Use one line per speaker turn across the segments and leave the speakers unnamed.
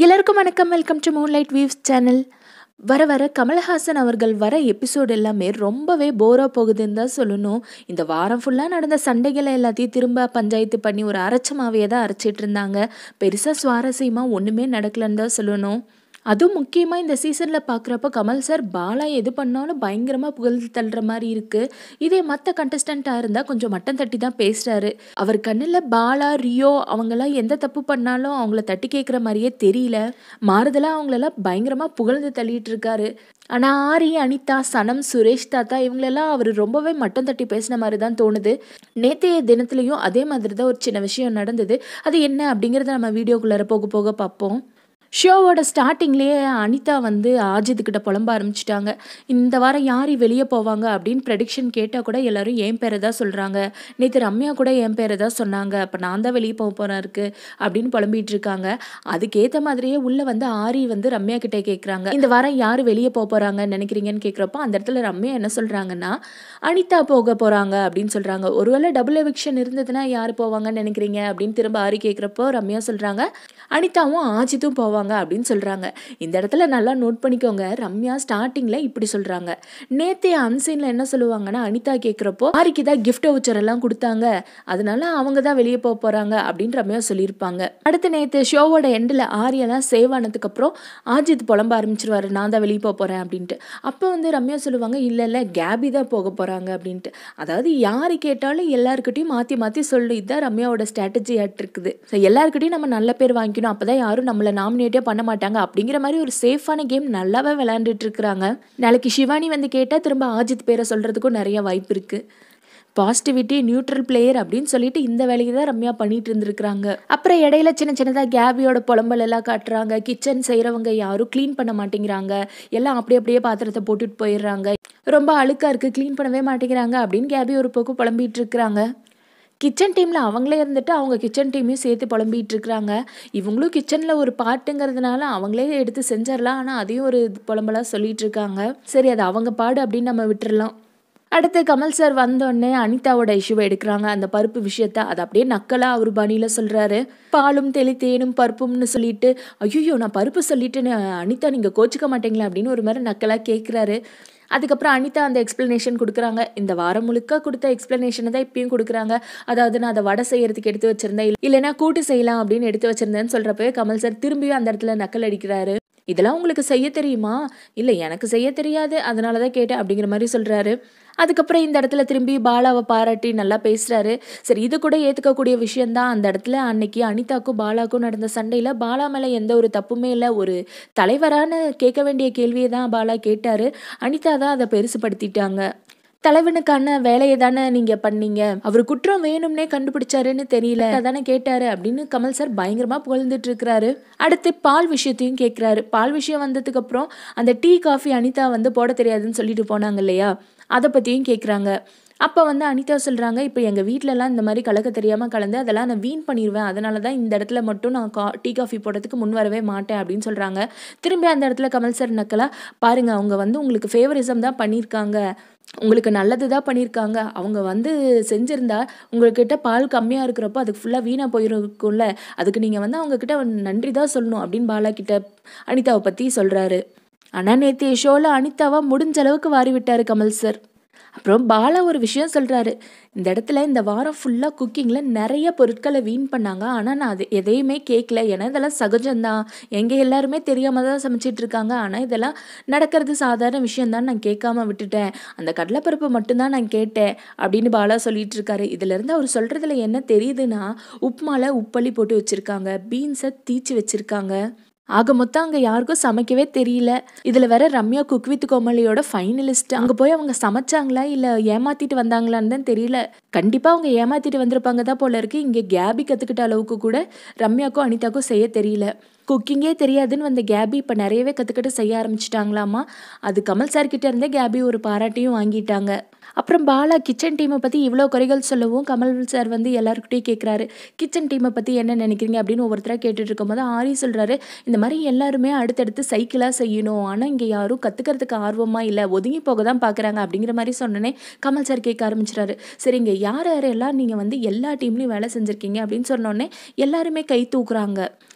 எல்லாருக்கும் வணக்கம் welcome to moonlight weaves channel வர வர கமல்ஹாசன் அவர்கள் வர எபிசோடு எல்லாமே ரொம்பவே போராக போகுதுன்னு தான் சொல்லணும் இந்த வாரம் ஃபுல்லாக நடந்த சண்டைகளை எல்லாத்தையும் திரும்ப பஞ்சாயத்து பண்ணி ஒரு அரைச்சமாவே தான் அரைச்சிட்டு இருந்தாங்க பெருசாக சுவாரஸ்யமாக ஒன்றுமே நடக்கலன்னு தான் சொல்லணும் அதுவும் முக்கியமாக இந்த சீசனில் பார்க்குறப்ப கமல் சார் பாலா எது பண்ணாலும் பயங்கரமாக புகழ்ந்து தள்ளுற மாதிரி இருக்குது இதே மற்ற கண்டஸ்டண்ட்டாக இருந்தால் கொஞ்சம் மட்டம் தட்டி தான் பேசுகிறாரு அவர் கண்ணில் பாலா ரியோ அவங்கெல்லாம் எந்த தப்பு பண்ணாலும் அவங்கள தட்டி கேட்குற மாதிரியே தெரியல மாறுதலாக அவங்களெல்லாம் பயங்கரமாக புகழ்ந்து தள்ளிட்டு இருக்காரு ஆனால் ஆரி அனிதா சனம் சுரேஷ் தாத்தா இவங்களெல்லாம் அவர் ரொம்பவே மட்டம் தட்டி பேசின மாதிரி தான் தோணுது நேற்றைய தினத்துலேயும் அதே மாதிரி தான் ஒரு சின்ன விஷயம் நடந்தது அது என்ன அப்படிங்கிறத நம்ம வீடியோக்குள்ளார போக போக பார்ப்போம் ஷோவோட ஸ்டார்டிங்லேயே அனிதா வந்து ஆஜித்துக்கிட்ட புலம்ப ஆரம்பிச்சிட்டாங்க இந்த வாரம் யார் வெளியே போவாங்க அப்படின்னு ப்ரெடிக்ஷன் கேட்டால் கூட எல்லாரும் என் பேரை தான் சொல்கிறாங்க நேற்று ரம்யா கூட என் பேரை தான் சொன்னாங்க அப்போ நான் தான் வெளியே போக போகிறேன் இருக்கு அப்படின்னு புலம்பிட்டு இருக்காங்க அதுக்கேற்ற மாதிரியே உள்ளே வந்து ஆரி வந்து ரம்யா கிட்டே கேட்குறாங்க இந்த வாரம் யார் வெளியே போக போகிறாங்கன்னு நினைக்கிறீங்கன்னு கேட்குறப்போ அந்த இடத்துல ரம்யா என்ன சொல்கிறாங்கன்னா அனிதா போக போகிறாங்க அப்படின்னு சொல்கிறாங்க ஒருவேளை டபுள் எவிக்ஷன் இருந்ததுன்னா யார் போவாங்கன்னு நினைக்கிறீங்க அப்படின்னு திரும்ப ஆரி கேட்குறப்போ ரம்யா சொல்கிறாங்க அனிதாவும் ஆஜித்தும் போவாங்க அப்படின்னு சொல்கிறாங்க இந்த இடத்துல நல்லா நோட் பண்ணிக்கோங்க ரம்யா ஸ்டார்டிங்கில் இப்படி சொல்கிறாங்க நேத்தைய அன்சீனில் என்ன சொல்லுவாங்கன்னா அனிதா கேட்குறப்போ ஆரிக்கு தான் கிஃப்ட் வச்சர் எல்லாம் கொடுத்தாங்க அதனால அவங்க தான் வெளியே போக போகிறாங்க அப்படின்னு ரம்யா சொல்லியிருப்பாங்க அடுத்து நேற்று ஷோவோட எண்டில் ஆரியெல்லாம் சேவ் ஆனதுக்கப்புறம் ஆஜித் புலம்ப ஆரம்பிச்சிருவாரு நான் தான் வெளியே போக போகிறேன் அப்படின்ட்டு அப்போ வந்து ரம்யா சொல்லுவாங்க இல்லை இல்லை கேபி தான் போக போகிறாங்க அப்படின்ட்டு அதாவது யார் கேட்டாலும் எல்லாருக்கிட்டையும் மாற்றி மாற்றி சொல்லு இதுதான் ரம்யாவோட ஸ்ட்ராட்டஜி ஆட் இருக்குது ஸோ எல்லாருக்கிட்டையும் நம்ம நல்ல பேர் வாங்கிக்கணும் அப்போ தான் யாரும் நம்மளை நாமினேட்டே பண்ண மாட்டாங்க அப்படிங்கிற மாதிரி ஒரு சேஃபான கேம் நல்லாவே விளையாண்டுட்டு இருக்கிறாங்க நாளைக்கு சிவானி வந்து கேட்டால் திரும்ப ஆஜித் பேரை சொல்கிறதுக்கும் நிறைய வாய்ப்பு இருக்குது பாசிட்டிவிட்டி நியூட்ரல் பிளேயர் அப்படின்னு சொல்லிட்டு இந்த வேலையை தான் ரம்யா பண்ணிட்டு இருந்திருக்கிறாங்க அப்புறம் இடையில சின்ன சின்னதாக கேபியோட புலம்பல் எல்லாம் காட்டுறாங்க கிச்சன் செய்கிறவங்க யாரும் க்ளீன் பண்ண மாட்டேங்கிறாங்க எல்லாம் அப்படி அப்படியே பாத்திரத்தை போட்டுட்டு போயிடுறாங்க ரொம்ப அழுக்கா இருக்குது க்ளீன் பண்ணவே மாட்டேங்கிறாங்க அப்படின்னு கேபி ஒரு பக்கம் புலம்பிட்டு இருக்கிறாங்க கிச்சன் டீமில் அவங்களே இருந்துட்டு அவங்க கிச்சன் டீமையும் சேர்த்து புலம்பிகிட்டு இருக்கிறாங்க இவங்களும் கிச்சனில் ஒரு பாட்டுங்கிறதுனால அவங்களே எடுத்து செஞ்சிடலாம் ஆனால் அதையும் ஒரு புலம்பலாக சொல்லிட்டு இருக்காங்க சரி அது அவங்க பாடு அப்படின்னு நம்ம விட்டுறலாம் அடுத்து கமல் சார் வந்தோடனே அனிதாவோட இஷ்யூவை எடுக்கிறாங்க அந்த பருப்பு விஷயத்த அதை அப்படியே நக்கலாக அவர் பணியில் சொல்கிறாரு பாலும் தெளி தேனும் பருப்பும்னு சொல்லிட்டு ஐயோ நான் பருப்பு சொல்லிட்டு அனிதா நீங்கள் கோச்சிக்க மாட்டீங்களா அப்படின்னு ஒரு மாதிரி நக்கலாக கேட்குறாரு அதுக்கப்புறம் அனிதா அந்த எக்ஸ்ப்ளனேஷன் கொடுக்குறாங்க இந்த வாரம் முழுக்க கொடுத்த எக்ஸ்ப்ளனேஷனை தான் இப்பயும் கொடுக்குறாங்க அதாவது நான் அதை வடை செய்யறதுக்கு எடுத்து வச்சிருந்தேன் இல்லைனா கூட்டு செய்யலாம் அப்படின்னு எடுத்து வச்சிருந்தேன்னு சொல்கிறப்பவே கமல் சார் திரும்பியும் அந்த இடத்துல நக்கல் அடிக்கிறாரு இதெல்லாம் உங்களுக்கு செய்ய தெரியுமா இல்லை எனக்கு செய்ய தெரியாது அதனால தான் கேட்டேன் அப்படிங்கிற மாதிரி சொல்கிறாரு அதுக்கப்புறம் இந்த இடத்துல திரும்பி பாலாவை பாராட்டி நல்லா பேசுகிறாரு சரி இது கூட ஏற்றுக்கக்கூடிய விஷயந்தான் அந்த இடத்துல அன்னைக்கு அனிதாக்கும் பாலாக்கும் நடந்த சண்டையில் பாலா மேலே எந்த ஒரு தப்புமே இல்லை ஒரு தலைவரான கேட்க வேண்டிய கேள்வியை தான் பாலா கேட்டார் அனிதா தான் அதை பெருசுப்படுத்திட்டாங்க தலைவனுக்கான வேலையை தானே நீங்க பண்ணீங்க அவர் குற்றம் வேணும்னே கண்டுபிடிச்சாருன்னு தெரியல அதானே கேட்டாரு அப்படின்னு கமல் சார் பயங்கரமா புகழ்ந்துட்டு இருக்கிறாரு அடுத்து பால் விஷயத்தையும் கேட்கிறாரு பால் விஷயம் வந்ததுக்கு அப்புறம் அந்த டீ காஃபி அனிதா வந்து போட தெரியாதுன்னு சொல்லிட்டு போனாங்க இல்லையா அதை பற்றியும் கேட்குறாங்க அப்போ வந்து அனிதா சொல்கிறாங்க இப்போ எங்கள் வீட்டிலலாம் இந்த மாதிரி கலக்க தெரியாமல் கலந்து அதெல்லாம் நான் வீண் பண்ணிடுவேன் அதனால தான் இந்த இடத்துல மட்டும் நான் கா டீ காஃபி போடுறதுக்கு முன் வரவே மாட்டேன் அப்படின்னு சொல்கிறாங்க திரும்பி அந்த இடத்துல கமல் சார் நக்கலா பாருங்கள் அவங்க வந்து உங்களுக்கு ஃபேவரிசம் தான் பண்ணியிருக்காங்க உங்களுக்கு நல்லது தான் பண்ணியிருக்காங்க அவங்க வந்து செஞ்சுருந்தா உங்கள்கிட்ட பால் கம்மியாக இருக்கிறப்போ அதுக்கு ஃபுல்லாக வீணாக போயிருக்கும்ல அதுக்கு நீங்கள் வந்து அவங்கக்கிட்ட நன்றி தான் சொல்லணும் அப்படின்னு பாலா கிட்ட அனிதாவை பற்றி சொல்கிறாரு ஆனால் நேற்று ஷோவில் அனிதாவை முடிஞ்ச அளவுக்கு வாரி விட்டார் கமல் சார் அப்புறம் பாலா ஒரு விஷயம் சொல்கிறாரு இந்த இடத்துல இந்த வாரம் ஃபுல்லாக குக்கிங்கில் நிறைய பொருட்களை வீண் பண்ணாங்க ஆனால் நான் அது எதையுமே கேட்கல ஏன்னா இதெல்லாம் சகஜம்தான் எங்கே எல்லாருமே தெரியாமல் தான் சமைச்சிட்டு இருக்காங்க ஆனால் இதெல்லாம் நடக்கிறது சாதாரண விஷயம்தான் நான் கேட்காம விட்டுட்டேன் அந்த கடலைப்பருப்பு மட்டும்தான் நான் கேட்டேன் அப்படின்னு பாலா சொல்லிட்டு இருக்காரு இதுலேருந்து அவர் சொல்கிறதுல என்ன தெரியுதுன்னா உப்புமால உப்பள்ளி போட்டு வச்சுருக்காங்க பீன்ஸை தீச்சு வச்சுருக்காங்க ஆக மொத்தம் அங்கே யாருக்கும் சமைக்கவே தெரியல இதில் வேற ரம்யா குக் வித் கோமலியோட ஃபைனலிஸ்ட் அங்கே போய் அவங்க சமைச்சாங்களா இல்லை ஏமாத்திட்டு வந்தாங்களான்னு தான் தெரியல கண்டிப்பாக அவங்க ஏமாத்திட்டு வந்திருப்பாங்க தான் போல இருக்கு இங்கே கேபி கற்றுக்கிட்ட அளவுக்கு கூட ரம்யாக்கும் அனிதாக்கும் செய்ய தெரியல குக்கிங்கே தெரியாதுன்னு வந்த கேபி இப்போ நிறையவே கற்றுக்கிட்டு செய்ய ஆரம்பிச்சிட்டாங்களாமா அது கமல் சார்கிட்ட இருந்தே கேபி ஒரு பாராட்டியும் வாங்கிட்டாங்க அப்புறம் பாலா கிச்சன் டீமை பற்றி இவ்வளோ குறைகள் சொல்லவும் கமல் சார் வந்து எல்லாருக்கிட்டையும் கேட்குறாரு கிச்சன் டீமை பற்றி என்ன நினைக்கிறீங்க அப்படின்னு ஒவ்வொருத்தராக கேட்டுட்டு இருக்கும்போது ஆரி சொல்கிறாரு இந்த மாதிரி எல்லாருமே அடுத்தடுத்து சைக்கிளாக செய்யணும் ஆனால் இங்கே யாரும் கற்றுக்கிறதுக்கு ஆர்வமாக இல்லை ஒதுங்கி போக தான் பார்க்குறாங்க அப்படிங்கிற மாதிரி சொன்னோன்னே கமல் சார் கேட்க ஆரம்பிச்சிட்டாரு சரி இங்கே யார் யாரெல்லாம் நீங்கள் வந்து எல்லா டீம்லையும் வேலை செஞ்சுருக்கீங்க அப்படின்னு சொன்னோடனே எல்லாருமே கை தூக்குறாங்க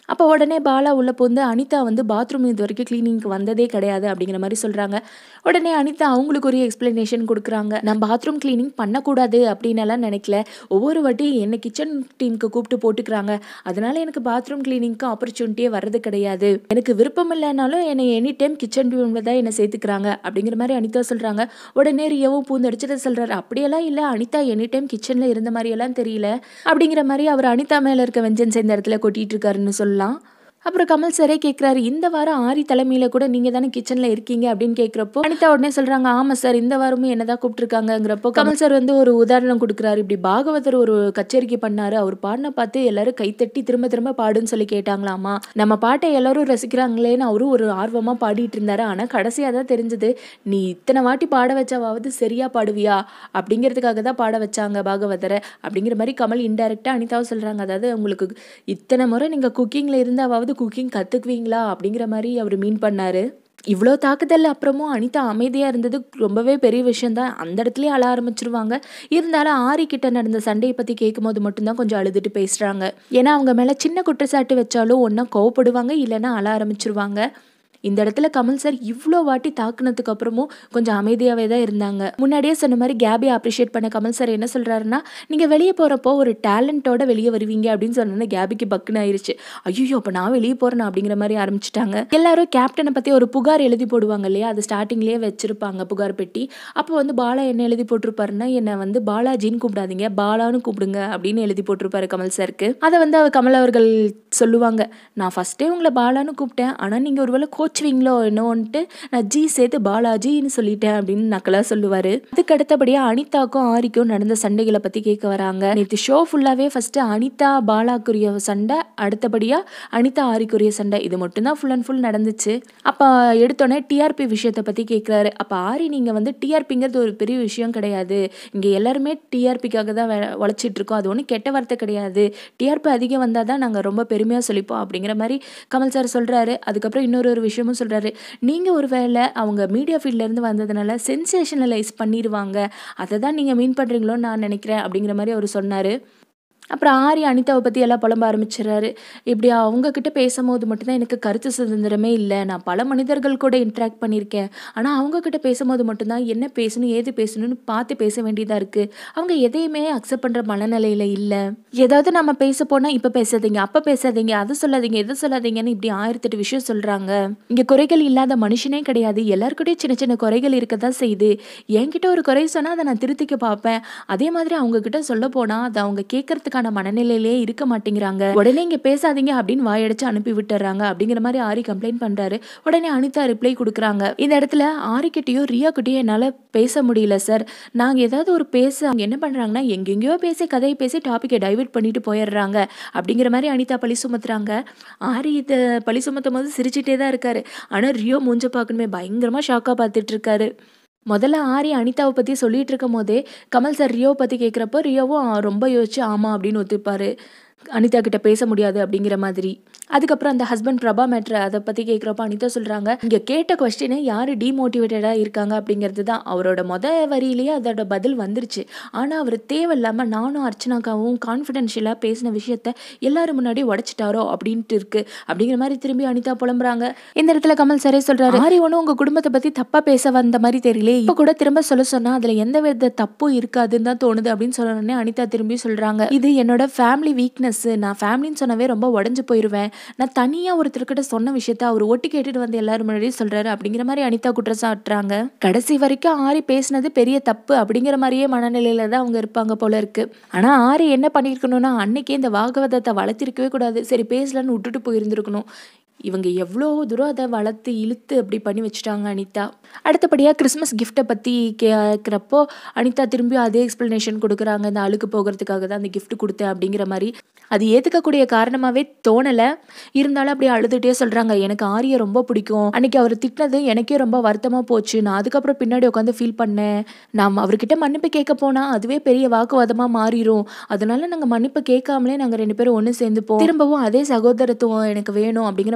அப்போ உடனே பாலா உள்ள புகுந்து அனிதா வந்து பாத்ரூம் இது வரைக்கும் கிளீனிங்க்கு வந்ததே கிடையாது அப்படிங்கிற மாதிரி சொல்றாங்க உடனே அனிதா அவங்களுக்கு ஒரு எக்ஸ்பிளனேஷன் கொடுக்குறாங்க நான் பாத்ரூம் கிளீனிங் பண்ணக்கூடாது அப்படின்னு எல்லாம் நினைக்கல ஒவ்வொரு வாட்டி என்ன கிச்சன் டீமுக்கு கூப்பிட்டு போட்டுக்கிறாங்க அதனால எனக்கு பாத்ரூம் கிளீனிங்க்கு ஆப்பர்ச்சுனிட்டியே வர்றது கிடையாது எனக்கு விருப்பம் இல்லைனாலும் என்னை எனி டைம் கிச்சன் டீம்ல தான் என்னை சேர்த்துக்கிறாங்க அப்படிங்கிற மாதிரி அனிதா சொல்றாங்க உடனே ரியாவும் பூந்தடிச்சதை சொல்றாரு அப்படியெல்லாம் இல்லை அனிதா எனி டைம் கிச்சன்ல இருந்த மாதிரி எல்லாம் தெரியல அப்படிங்கிற மாதிரி அவர் அனிதா மேல இருக்க வெஞ்சன்ஸ் இந்த இடத்துல கொட்டிட்டு இருக்காருன்னு சொல்லலாம் அப்புறம் கமல் சரே கேட்குறாரு இந்த வாரம் ஆரி தலைமையில கூட நீங்க தானே கிச்சன்ல இருக்கீங்க அப்படின்னு கேட்குறப்போ அனிதா உடனே சொல்றாங்க ஆமா சார் இந்த வாரமும் என்னதான் கூப்பிட்டுருக்காங்கிறப்போ கமல் சார் வந்து ஒரு உதாரணம் கொடுக்குறாரு இப்படி பாகவதர் ஒரு கச்சேரிக்கு பண்ணாரு அவர் பாடின பார்த்து எல்லாரும் கைத்தட்டி திரும்ப திரும்ப பாடுன்னு சொல்லி கேட்டாங்களாமா நம்ம பாட்டை எல்லாரும் ரசிக்கிறாங்களேன்னு அவரும் ஒரு ஆர்வமா பாடிட்டு இருந்தாரு ஆனா கடைசியா தான் தெரிஞ்சது நீ இத்தனை வாட்டி பாட வச்சாவது சரியா பாடுவியா அப்படிங்கிறதுக்காக தான் பாட வச்சாங்க பாகவதரை அப்படிங்கிற மாதிரி கமல் இன்டைரக்டா அனிதாவும் சொல்றாங்க அதாவது உங்களுக்கு இத்தனை முறை நீங்க குக்கிங்ல இருந்தாவது குக்கிங் கத்துக்குவீங்களா அப்படிங்கிற மாதிரி அவர் மீன் பண்ணாரு இவ்வளோ தாக்குதல் அப்புறமும் அனிதா அமைதியாக இருந்தது ரொம்பவே பெரிய விஷயம்தான் அந்த இடத்துலயே அழ ஆரம்பிச்சிருவாங்க இருந்தாலும் ஆரி கிட்ட நடந்த சண்டையை பற்றி கேட்கும்போது மட்டும்தான் கொஞ்சம் அழுதுட்டு பேசுகிறாங்க ஏன்னா அவங்க மேலே சின்ன குற்றச்சாட்டு வச்சாலும் ஒன்றா கோவப்படுவாங்க இல்லைன்னா அழ ஆரம்பிச்சிருவாங்க இந்த இடத்துல கமல் சார் இவ்வளோ வாட்டி தாக்குனதுக்கு அப்புறமும் கொஞ்சம் அமைதியாகவே தான் இருந்தாங்க முன்னாடியே சொன்ன மாதிரி கேபி அப்ரிஷியேட் பண்ண கமல் சார் என்ன சொல்கிறாருன்னா நீங்கள் வெளியே போகிறப்போ ஒரு டேலண்ட்டோட வெளியே வருவீங்க அப்படின்னு சொன்னோன்னே கேபிக்கு பக்குன்னு ஆயிருச்சு ஐயோ அப்போ நான் வெளியே போகிறேன் அப்படிங்கிற மாதிரி ஆரம்பிச்சிட்டாங்க எல்லாரும் கேப்டனை பற்றி ஒரு புகார் எழுதி போடுவாங்க இல்லையா அது ஸ்டார்டிங்லேயே வச்சிருப்பாங்க புகார் பெட்டி அப்போ வந்து பாலா என்ன எழுதி போட்டிருப்பாருன்னா என்னை வந்து பாலாஜின்னு கூப்பிடாதீங்க பாலான்னு கூப்பிடுங்க அப்படின்னு எழுதி போட்டிருப்பாரு கமல் சாருக்கு அதை வந்து அவர் கமல் அவர்கள் சொல்லுவாங்க நான் ஃபஸ்ட்டே உங்களை பாலான்னு கூப்பிட்டேன் ஆனால் நீங்கள் ஒருவேளை கோச்சுவீங்களோ என்னோன்ட்டு நான் ஜி சேர்த்து பாலாஜின்னு சொல்லிட்டேன் அப்படின்னு நக்கலா சொல்லுவாரு அதுக்கு அடுத்தபடியாக அனிதாக்கும் ஆரிக்கும் நடந்த சண்டைகளை பற்றி கேட்க வராங்க நேற்று ஷோ ஃபுல்லாகவே ஃபஸ்ட்டு அனிதா பாலாக்குரிய சண்டை அடுத்தபடியாக அனிதா ஆரிக்குரிய சண்டை இது மட்டும்தான் ஃபுல் அண்ட் ஃபுல் நடந்துச்சு அப்போ எடுத்தோடனே டிஆர்பி விஷயத்தை பற்றி கேட்குறாரு அப்போ ஆரி நீங்கள் வந்து டிஆர்பிங்கிறது ஒரு பெரிய விஷயம் கிடையாது இங்கே எல்லாருமே டிஆர்பிக்காக தான் வே உழைச்சிட்டு இருக்கோம் அது ஒன்றும் கெட்ட வார்த்தை கிடையாது டிஆர்பி அதிகம் வந்தால் தான் நாங்கள் ரொம்ப பெருமையாக சொல்லிப்போம் அப்படிங்கிற மாதிரி கமல் சார் சொல்கிறாரு அதுக்கப்புறம் இன்னொரு ஒரு விஷயமும் சொல்கிறாரு நீங்கள் ஒரு வேளை அவங்க மீடியா ஃபீல்ட்லேருந்து வந்ததுனால சென்சேஷனலைஸ் பண்ணிடுவாங்க அதை தான் நீங்கள் மீன் பண்ணுறீங்களோன்னு நான் நினைக்கிறேன் அப்படிங்கிற மாதிரி அவர் சொன்னார் அப்புறம் ஆரி அனிதாவை பற்றி எல்லாம் புலம்ப ஆரம்பிச்சிடுறாரு இப்படி அவங்கக்கிட்ட பேசும்போது மட்டும்தான் எனக்கு கருத்து சுதந்திரமே இல்லை நான் பல மனிதர்கள் கூட இன்ட்ராக்ட் பண்ணியிருக்கேன் ஆனால் அவங்கக்கிட்ட பேசும்போது மட்டும்தான் என்ன பேசணும் ஏது பேசணும்னு பார்த்து பேச வேண்டியதாக இருக்குது அவங்க எதையுமே அக்செப்ட் பண்ணுற மனநிலையில் இல்லை ஏதாவது நம்ம பேச போனால் இப்போ பேசாதீங்க அப்போ பேசாதீங்க அதை சொல்லாதீங்க எதை சொல்லாதீங்கன்னு இப்படி ஆயிரத்தெட்டு விஷயம் சொல்கிறாங்க இங்கே குறைகள் இல்லாத மனுஷனே கிடையாது எல்லாருக்கிட்டையும் சின்ன சின்ன குறைகள் இருக்க தான் செய்யுது என்கிட்ட ஒரு குறை சொன்னால் அதை நான் திருத்திக்க பார்ப்பேன் அதே மாதிரி அவங்கக்கிட்ட சொல்ல போனால் அதை அவங்க கேட்கறதுக்கு அதுக்கான மனநிலையிலே இருக்க மாட்டேங்கிறாங்க உடனே இங்க பேசாதீங்க அப்படின்னு வாயடிச்சு அனுப்பி விட்டுறாங்க அப்படிங்கிற மாதிரி ஆரி கம்ப்ளைண்ட் பண்றாரு உடனே அனிதா ரிப்ளை கொடுக்குறாங்க இந்த இடத்துல ஆரி கிட்டயும் ரியா கிட்டயும் என்னால பேச முடியல சார் நாங்க ஏதாவது ஒரு பேச அவங்க என்ன பண்றாங்கன்னா எங்கெங்கயோ பேசி கதையை பேசி டாபிக்கை டைவர்ட் பண்ணிட்டு போயிடுறாங்க அப்படிங்கிற மாதிரி அனிதா பழி சுமத்துறாங்க ஆரி இதை பழி சுமத்தும் போது சிரிச்சிட்டே தான் இருக்காரு ஆனா ரியோ மூஞ்ச பார்க்கணுமே பயங்கரமா ஷாக்கா பார்த்துட்டு இருக்காரு முதல்ல ஆரி அனிதாவை பற்றி சொல்லிட்டு இருக்கும் போதே கமல் சார் ரியோவை பற்றி கேட்குறப்போ ரியோவும் ரொம்ப யோசிச்சு ஆமாம் அப்படின்னு ஒத்துப்பாரு அனிதா கிட்ட பேச முடியாது அப்படிங்கிற மாதிரி அதுக்கப்புறம் அந்த ஹஸ்பண்ட் பிரபா மேட்ரு அதை பற்றி கேட்குறப்ப அனிதா சொல்கிறாங்க இங்கே கேட்ட கொஸ்டினை யார் டீமோட்டிவேட்டடாக இருக்காங்க அப்படிங்கிறது தான் அவரோட மொத வரியிலேயே அதோட பதில் வந்துருச்சு ஆனால் அவர் தேவையில்லாமல் நானும் அர்ச்சனாக்காவும் கான்ஃபிடென்ஷியலாக பேசின விஷயத்த எல்லாரும் முன்னாடி உடச்சிட்டாரோ அப்படின்ட்டு இருக்கு அப்படிங்கிற மாதிரி திரும்பி அனிதா புலம்புறாங்க இந்த இடத்துல கமல் சரே சொல்கிறாரு ஆரி ஒன்றும் உங்கள் குடும்பத்தை பற்றி தப்பாக பேச வந்த மாதிரி தெரியல இப்போ கூட திரும்ப சொல்ல சொன்னால் அதில் எந்த வித தப்பும் இருக்காதுன்னு தான் தோணுது அப்படின்னு சொன்னோடனே அனிதா திரும்பி சொல்கிறாங்க இது என்னோட ஃபேமிலி வீக்னஸ் நான் ஃபேமிலின்னு சொன்னவே ரொம்ப உடஞ்சு போயிடுவேன் நான் தனியாக ஒருத்தர்கிட்ட சொன்ன விஷயத்த அவர் ஒட்டி கேட்டுட்டு வந்து எல்லாரும் முன்னாடியும் சொல்கிறாரு அப்படிங்கிற மாதிரி அனிதா குற்றம் சாட்டுறாங்க கடைசி வரைக்கும் ஆரி பேசினது பெரிய தப்பு அப்படிங்கிற மாதிரியே மனநிலையில தான் அவங்க இருப்பாங்க போல இருக்கு ஆனால் ஆரி என்ன பண்ணியிருக்கணும்னா அன்னைக்கே இந்த வாகவதத்தை வளர்த்திருக்கவே கூடாது சரி பேசலன்னு விட்டுட்டு போயிருந்திருக்கணும் இவங்க எவ்வளோ தூரம் அதை வளர்த்து இழுத்து அப்படி பண்ணி வச்சுட்டாங்க அனிதா அடுத்தபடியாக கிறிஸ்மஸ் கிஃப்ட்டை பற்றி கேட்குறப்போ அனிதா திரும்பி அதே எக்ஸ்ப்ளனேஷன் கொடுக்குறாங்க இந்த அழுக்கு போகிறதுக்காக தான் அந்த gift கொடுத்தேன் அப்படிங்கிற மாதிரி அது ஏற்றுக்கக்கூடிய காரணமாகவே தோணலை இருந்தாலும் அப்படி அழுதுகிட்டே சொல்கிறாங்க எனக்கு ஆரியை ரொம்ப பிடிக்கும் அன்னைக்கு அவர் திட்டினது எனக்கே ரொம்ப வருத்தமாக போச்சு நான் அதுக்கப்புறம் பின்னாடி உட்காந்து ஃபீல் பண்ணேன் நாம் அவர்கிட்ட மன்னிப்பு கேட்க போனால் அதுவே பெரிய வாக்குவாதமாக மாறிடும் அதனால நாங்கள் மன்னிப்பு கேட்காமலே நாங்கள் ரெண்டு பேரும் ஒன்று சேர்ந்துப்போம் திரும்பவும் அதே சகோதரத்துவம் எனக்கு வேணும் அப்படிங்கிற மாதிரி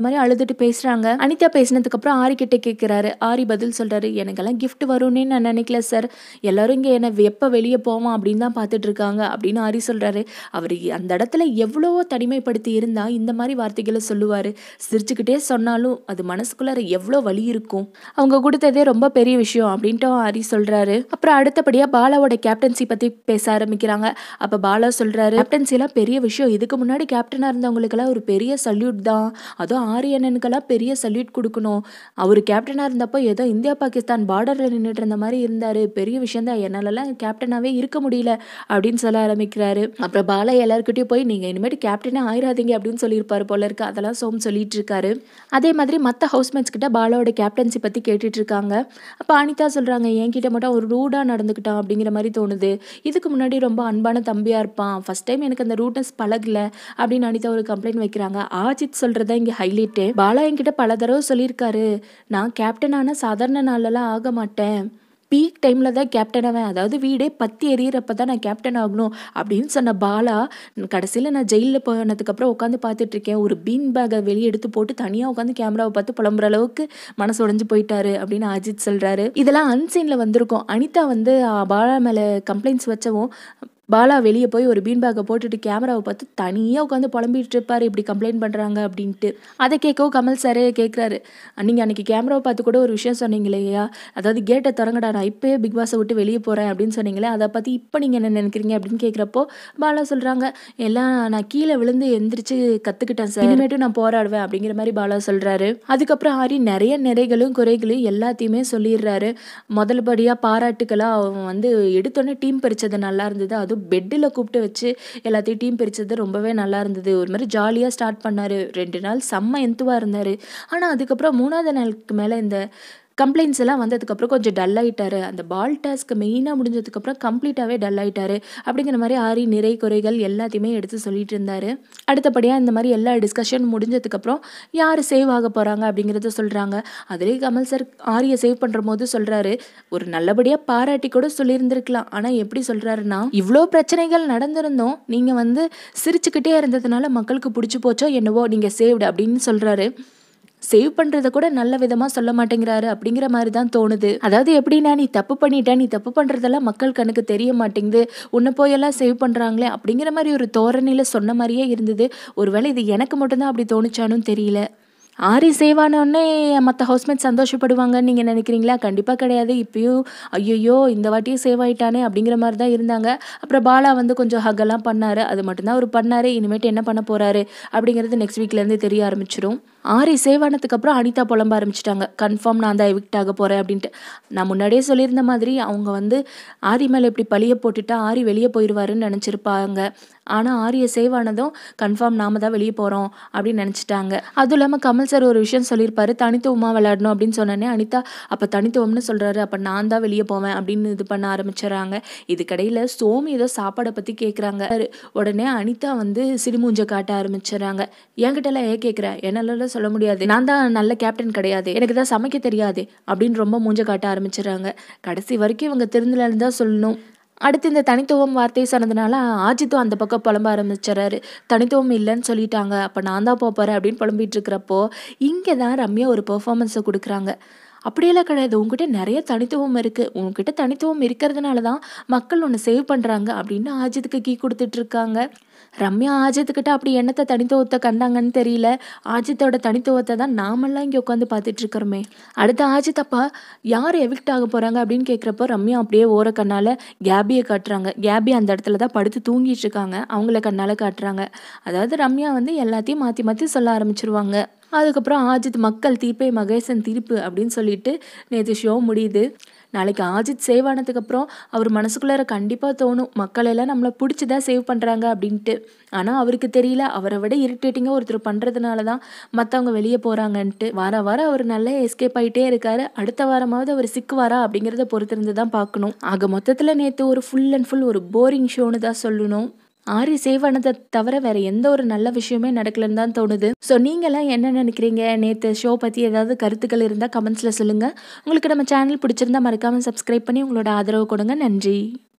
மாதிரி அழுதுட்டு பேசுறாங்க அனிதா பேசினதுக்கு அப்புறம் ஆரி கிட்ட கேட்கிறாரு ஆரி பதில் சொல்றாரு எனக்கெல்லாம் gift வரும்னே நான் நினைக்கல சார் எல்லாரும் இங்க என்ன எப்ப வெளியே போவோம் அப்படின்னு தான் பார்த்துட்டு இருக்காங்க அப்படின்னு ஆரி சொல்றாரு அவர் அந்த இடத்துல எவ்வளவோ தனிமைப்படுத்தி இருந்தா இந்த மாதிரி வார்த்தைகளை சொல்லுவாரு சிரிச்சுக்கிட்டே சொன்னாலும் அது மனசுக்குள்ளார எவ்வளோ வலி இருக்கும் அவங்க கொடுத்ததே ரொம்ப பெரிய விஷயம் அப்படின்ட்டு ஆரி சொல்றாரு அப்புறம் அடுத்தபடியா பாலாவோட கேப்டன்சி பத்தி பேச ஆரம்பிக்கிறாங்க அப்ப பாலா சொல்றாரு கேப்டன்சி எல்லாம் பெரிய விஷயம் இதுக்கு முன்னாடி கேப்டனா இருந்தவங்களுக்கெல்லாம் ஒரு பெரிய சல்யூட் தான் அதுவும் ஆரியனனுக்கெல்லாம் பெரிய சல்யூட் கொடுக்கணும் அவர் கேப்டனா இருந்தப்போ ஏதோ இந்தியா பாகிஸ்தான் பார்டர்ல நின்றுட்டு இருந்த மாதிரி இருந்தாரு பெரிய விஷயம் தான் என்னாலலாம் கேப்டனாவே இருக்க முடியல அப்படின்னு சொல்ல ஆரம்பிக்கிறாரு அப்புறம் பாலா எல்லாருக்கிட்டையும் போய் நீங்க இனிமேட்டு கேப்டனே ஆயிராதீங்க அப்படின்னு சொல்லியிருப்பாரு போல இருக்கு அதெல்லாம் சோம் சொல்லிட்டு இருக்காரு அதே மாதிரி மற்ற ஹவுஸ்மேட்ஸ் கிட்ட பாலாவோட கேப்டன்சி பத்தி கேட்டுட்டு இருக்காங்க அப்ப அனிதா சொல்றாங்க என்கிட்ட மட்டும் ஒரு ரூடா நடந்துக்கிட்டான் அப்படிங்கிற மாதிரி தோணுது இதுக்கு முன்னாடி ரொம்ப அன்பான தம்பியா இருப்பான் ஃபர்ஸ்ட் டைம் எனக்கு அந்த ரூட்னஸ் பழகல அப்படின்னு அனிதா ஒரு கம்ப்ளைண்ட் வைக்கிறாங்க ஆஜித் சொல்றதா இங்க ஹைலைட்டு பாலா என்கிட்ட பல தடவை சொல்லியிருக்காரு நான் கேப்டனான சாதாரண நாள்லலாம் ஆக மாட்டேன் பீக் டைமில் தான் கேப்டன் அவன் அதாவது வீடே பத்தி எரியறப்ப தான் நான் கேப்டன் ஆகணும் அப்படின்னு சொன்ன பாலா கடைசியில் நான் ஜெயிலில் போனதுக்கப்புறம் உட்காந்து பார்த்துட்டு இருக்கேன் ஒரு பீன் பேக்கை வெளியே எடுத்து போட்டு தனியாக உட்காந்து கேமராவை பார்த்து புலம்புற அளவுக்கு மனசு உடைஞ்சு போயிட்டாரு அப்படின்னு அஜித் சொல்கிறாரு இதெல்லாம் அன்சீனில் வந்திருக்கும் அனிதா வந்து ஆ, பாலா மேலே கம்ப்ளைண்ட்ஸ் வச்சவும் பாலா வெளியே போய் ஒரு பீன் பேக்கை போட்டுட்டு கேமராவை பார்த்து தனியாக உட்காந்து புலம்பிட்டு இருப்பாரு இப்படி கம்ப்ளைண்ட் பண்ணுறாங்க அப்படின்ட்டு அதை கேட்கவும் கமல் சாரே கேட்குறாரு நீங்கள் அன்னைக்கு கேமராவை பார்த்து கூட ஒரு விஷயம் சொன்னீங்க இல்லையா அதாவது கேட்டை திறங்கடா நான் இப்போயே பிக் பாஸை விட்டு வெளியே போகிறேன் அப்படின்னு சொன்னீங்களே அதை பற்றி இப்போ நீங்கள் என்ன நினைக்கிறீங்க அப்படின்னு கேட்குறப்போ பாலா சொல்கிறாங்க எல்லாம் நான் கீழே விழுந்து எந்திரிச்சு கற்றுக்கிட்டேன் சார் இனிமேட்டும் நான் போராடுவேன் அப்படிங்கிற மாதிரி பாலா சொல்கிறாரு அதுக்கப்புறம் ஆரி நிறைய நிறைகளும் குறைகளும் எல்லாத்தையுமே சொல்லிடுறாரு முதல் படியாக பாராட்டுக்களாக அவன் வந்து எடுத்தோன்னே டீம் பிரித்தது நல்லா இருந்தது அதுவும் பெட்டில் கூப்பிட்டு வச்சு எல்லாத்தையும் டீம் பிரித்தது ரொம்பவே நல்லா இருந்தது ஒரு மாதிரி ஜாலியாக ஸ்டார்ட் பண்ணார் ரெண்டு நாள் செம்ம எந்துவாக இருந்தார் ஆனால் அதுக்கப்புறம் மூணாவது நாளுக்கு மேலே இந்த கம்ப்ளைண்ட்ஸ் எல்லாம் வந்ததுக்கப்புறம் கொஞ்சம் டல் ஆயிட்டாரு அந்த பால் டாஸ்க் மெயினாக முடிஞ்சதுக்கப்புறம் கம்ப்ளீட்டாகவே டல் ஆயிட்டாரு அப்படிங்கிற மாதிரி ஆரி நிறை குறைகள் எல்லாத்தையுமே எடுத்து சொல்லிட்டு இருந்தாரு அடுத்தபடியாக இந்த மாதிரி எல்லா டிஸ்கஷன் முடிஞ்சதுக்கப்புறம் யார் சேவ் ஆக போகிறாங்க அப்படிங்கிறத சொல்கிறாங்க அதிலே கமல் சார் ஆரியை சேவ் பண்ணுற போது சொல்கிறாரு ஒரு நல்லபடியாக பாராட்டி கூட சொல்லியிருந்திருக்கலாம் ஆனால் எப்படி சொல்கிறாருன்னா இவ்வளோ பிரச்சனைகள் நடந்திருந்தோம் நீங்கள் வந்து சிரிச்சுக்கிட்டே இருந்ததுனால மக்களுக்கு பிடிச்சி போச்சோ என்னவோ நீங்கள் சேவ்டு அப்படின்னு சொல்கிறாரு சேவ் பண்ணுறத கூட நல்ல விதமாக சொல்ல மாட்டேங்கிறாரு அப்படிங்கிற மாதிரி தான் தோணுது அதாவது எப்படின்னா நீ தப்பு பண்ணிட்ட நீ தப்பு பண்ணுறதெல்லாம் மக்கள் கணக்கு தெரிய மாட்டேங்குது உன்னை போயெல்லாம் சேவ் பண்ணுறாங்களே அப்படிங்கிற மாதிரி ஒரு தோரணையில் சொன்ன மாதிரியே இருந்தது ஒருவேளை இது எனக்கு மட்டும்தான் அப்படி தோணுச்சானும் தெரியல ஆரி சேவ் ஆனோடனே மற்ற ஹவுஸ்மேட் சந்தோஷப்படுவாங்கன்னு நீங்கள் நினைக்கிறீங்களா கண்டிப்பாக கிடையாது இப்பயும் ஐயோ இந்த வாட்டியும் சேவ் ஆயிட்டானே அப்படிங்கிற மாதிரி தான் இருந்தாங்க அப்புறம் பாலா வந்து கொஞ்சம் ஹக்கெல்லாம் பண்ணாரு அது மட்டும்தான் அவர் பண்ணாரு இனிமேட்டு என்ன பண்ண போறாரு அப்படிங்கிறது நெக்ஸ்ட் வீக்லேருந்து தெரிய ஆரம்பிச்சிடும் ஆரி சேவ் ஆனதுக்கப்புறம் அனிதா புலம்ப ஆரம்பிச்சிட்டாங்க கன்ஃபார்ம் நான் தான் எவிக்ட் ஆக போகிறேன் அப்படின்ட்டு நான் முன்னாடியே சொல்லியிருந்த மாதிரி அவங்க வந்து ஆரி மேலே இப்படி பழிய போட்டுட்டா ஆரி வெளியே போயிடுவாருன்னு நினச்சிருப்பாங்க ஆனால் ஆரியை சேவ் ஆனதும் கன்ஃபார்ம் நாம தான் வெளியே போகிறோம் அப்படின்னு நினச்சிட்டாங்க அதுவும் இல்லாமல் கமல் சார் ஒரு விஷயம் சொல்லியிருப்பாரு தனித்துவமாக விளையாடணும் அப்படின்னு சொன்னோன்னே அனிதா அப்போ தனித்துவம்னு சொல்கிறாரு அப்போ நான் தான் வெளியே போவேன் அப்படின்னு இது பண்ண ஆரம்பிச்சிடறாங்க இதுக்கடையில் சோமி ஏதோ சாப்பாடை பற்றி கேட்குறாங்க உடனே அனிதா வந்து சிறுமூஞ்ச காட்ட ஆரம்பிச்சிடறாங்க என்கிட்டலாம் ஏன் கேட்குற என்னால சொல்ல முடியாது நான் தான் நல்ல கேப்டன் கிடையாது எனக்கு தான் சமைக்க தெரியாது அப்படின்னு ரொம்ப மூஞ்ச காட்ட ஆரம்பிச்சிடறாங்க கடைசி வரைக்கும் இவங்க திருந்தலன்னு தான் சொல்லணும் அடுத்து இந்த தனித்துவம் வார்த்தையை சொன்னதுனால ஆஜித்தும் அந்த பக்கம் புலம்ப ஆரம்பிச்சிடறாரு தனித்துவம் இல்லைன்னு சொல்லிட்டாங்க அப்போ நான் தான் போக போகிறேன் அப்படின்னு புலம்பிட்டு இருக்கிறப்போ இங்கே தான் ரம்யா ஒரு பெர்ஃபார்மன்ஸை கொடுக்குறாங்க அப்படியெல்லாம் கிடையாது உங்ககிட்ட நிறைய தனித்துவம் இருக்குது உங்ககிட்ட தனித்துவம் இருக்கிறதுனால தான் மக்கள் உன்னை சேவ் பண்ணுறாங்க அப்படின்னு ஆஜித்துக்கு கீ கொடுத்துட்டு இருக்காங்க ரம்யா ஆஜித்துக்கிட்ட அப்படி என்னத்தை தனித்துவத்தை கண்டாங்கன்னு தெரியல ஆஜித்தோட தனித்துவத்தை தான் நாமெல்லாம் இங்கே உட்காந்து பார்த்துட்டு இருக்கிறோமே அடுத்த ஆஜித் அப்பா யார் எவிக்ட் ஆக போகிறாங்க அப்படின்னு கேட்குறப்போ ரம்யா அப்படியே ஓர கண்ணால் கேபியை காட்டுறாங்க கேபி அந்த இடத்துல தான் படுத்து தூங்கிட்டு இருக்காங்க அவங்கள கண்ணால் காட்டுறாங்க அதாவது ரம்யா வந்து எல்லாத்தையும் மாற்றி மாற்றி சொல்ல ஆரம்பிச்சிருவாங்க அதுக்கப்புறம் ஆஜித் மக்கள் தீர்ப்பே மகேசன் தீர்ப்பு அப்படின்னு சொல்லிட்டு நேற்று ஷோ முடியுது நாளைக்கு ஆஜித் சேவ் ஆனதுக்கப்புறம் அவர் மனசுக்குள்ளார கண்டிப்பாக தோணும் மக்கள் எல்லாம் நம்மளை பிடிச்சி தான் சேவ் பண்ணுறாங்க அப்படின்ட்டு ஆனால் அவருக்கு தெரியல அவரை விட இரிட்டேட்டிங்காக ஒருத்தர் பண்ணுறதுனால தான் மற்றவங்க வெளியே போகிறாங்கன்ட்டு வார வாரம் அவர் நல்லா எஸ்கேப் ஆகிட்டே இருக்காரு அடுத்த வாரமாவது அவர் சிக்குவாரா அப்படிங்கிறத பொறுத்திருந்து தான் பார்க்கணும் ஆக மொத்தத்தில் நேற்று ஒரு ஃபுல் அண்ட் ஃபுல் ஒரு போரிங் ஷோன்னு தான் சொல்லணும் ஆரி சேவ் ஆனதை தவிர வேற எந்த ஒரு நல்ல விஷயமே நடக்கலன்னு தான் தோணுது ஸோ நீங்களாம் என்ன நினைக்கிறீங்க நேற்று ஷோ பற்றி ஏதாவது கருத்துக்கள் இருந்தால் கமெண்ட்ஸில் சொல்லுங்கள் உங்களுக்கு நம்ம சேனல் பிடிச்சிருந்தா மறக்காமல் சப்ஸ்கிரைப் பண்ணி உங்களோட ஆதரவு கொடுங்க நன்றி